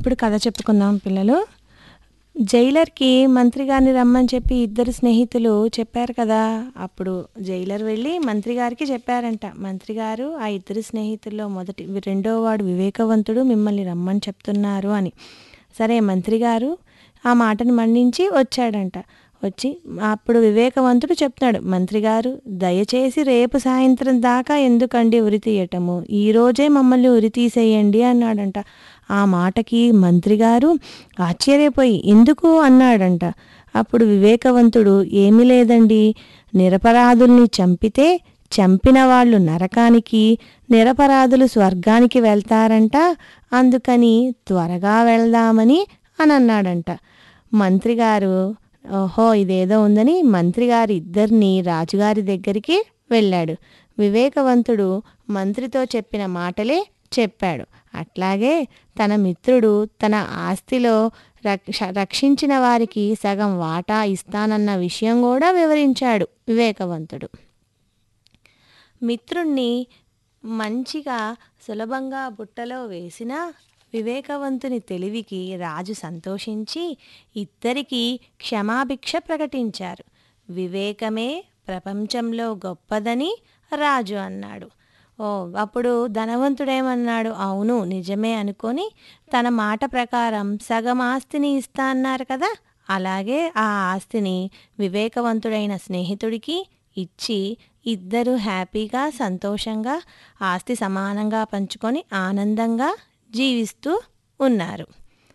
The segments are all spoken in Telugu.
ఇప్పుడు కథ చెప్పుకుందాం పిల్లలు జైలర్కి మంత్రి గారిని రమ్మని చెప్పి ఇద్దరు స్నేహితులు చెప్పారు కదా అప్పుడు జైలర్ వెళ్ళి మంత్రి గారికి చెప్పారంట మంత్రి గారు ఆ ఇద్దరు స్నేహితుల్లో మొదటి రెండో వాడు వివేకవంతుడు మిమ్మల్ని రమ్మని చెప్తున్నారు అని సరే మంత్రి గారు ఆ మాటను మన్నించి వచ్చాడంట వచ్చి అప్పుడు వివేకవంతుడు చెప్తున్నాడు మంత్రి గారు దయచేసి రేపు సాయంత్రం దాకా ఎందుకండి ఉరి తీయటము ఈరోజే మమ్మల్ని ఉరి తీసేయండి అన్నాడంట ఆ మాటకి మంత్రి గారు ఆశ్చర్యపోయి ఎందుకు అన్నాడంట అప్పుడు వివేకవంతుడు ఏమీ లేదండి నిరపరాధుల్ని చంపితే చంపిన వాళ్ళు నరకానికి నిరపరాధులు స్వర్గానికి వెళ్తారంట అందుకని త్వరగా వెళ్దామని అని అన్నాడంట మంత్రి గారు ఓహో ఇదేదో ఉందని మంత్రి గారి ఇద్దరిని రాజుగారి దగ్గరికి వెళ్ళాడు వివేకవంతుడు మంత్రితో చెప్పిన మాటలే చెప్పాడు అట్లాగే తన మిత్రుడు తన ఆస్తిలో రక్ష రక్షించిన వారికి సగం వాటా ఇస్తానన్న విషయం కూడా వివరించాడు వివేకవంతుడు మిత్రుణ్ణి మంచిగా సులభంగా బుట్టలో వేసిన వివేకవంతుని తెలివికి రాజు సంతోషించి ఇద్దరికీ క్షమాభిక్ష ప్రకటించారు వివేకమే ప్రపంచంలో గొప్పదని రాజు అన్నాడు ఓ అప్పుడు ధనవంతుడేమన్నాడు అవును నిజమే అనుకొని తన మాట ప్రకారం సగం ఆస్తిని ఇస్తా అన్నారు కదా అలాగే ఆ ఆస్తిని వివేకవంతుడైన స్నేహితుడికి ఇచ్చి ఇద్దరు హ్యాపీగా సంతోషంగా ఆస్తి సమానంగా పంచుకొని ఆనందంగా జీవిస్తూ ఉన్నారు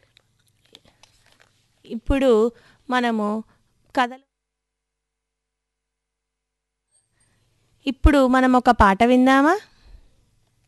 ఇప్పుడు మనము కథలు ఇప్పుడు మనం ఒక పాట విందామా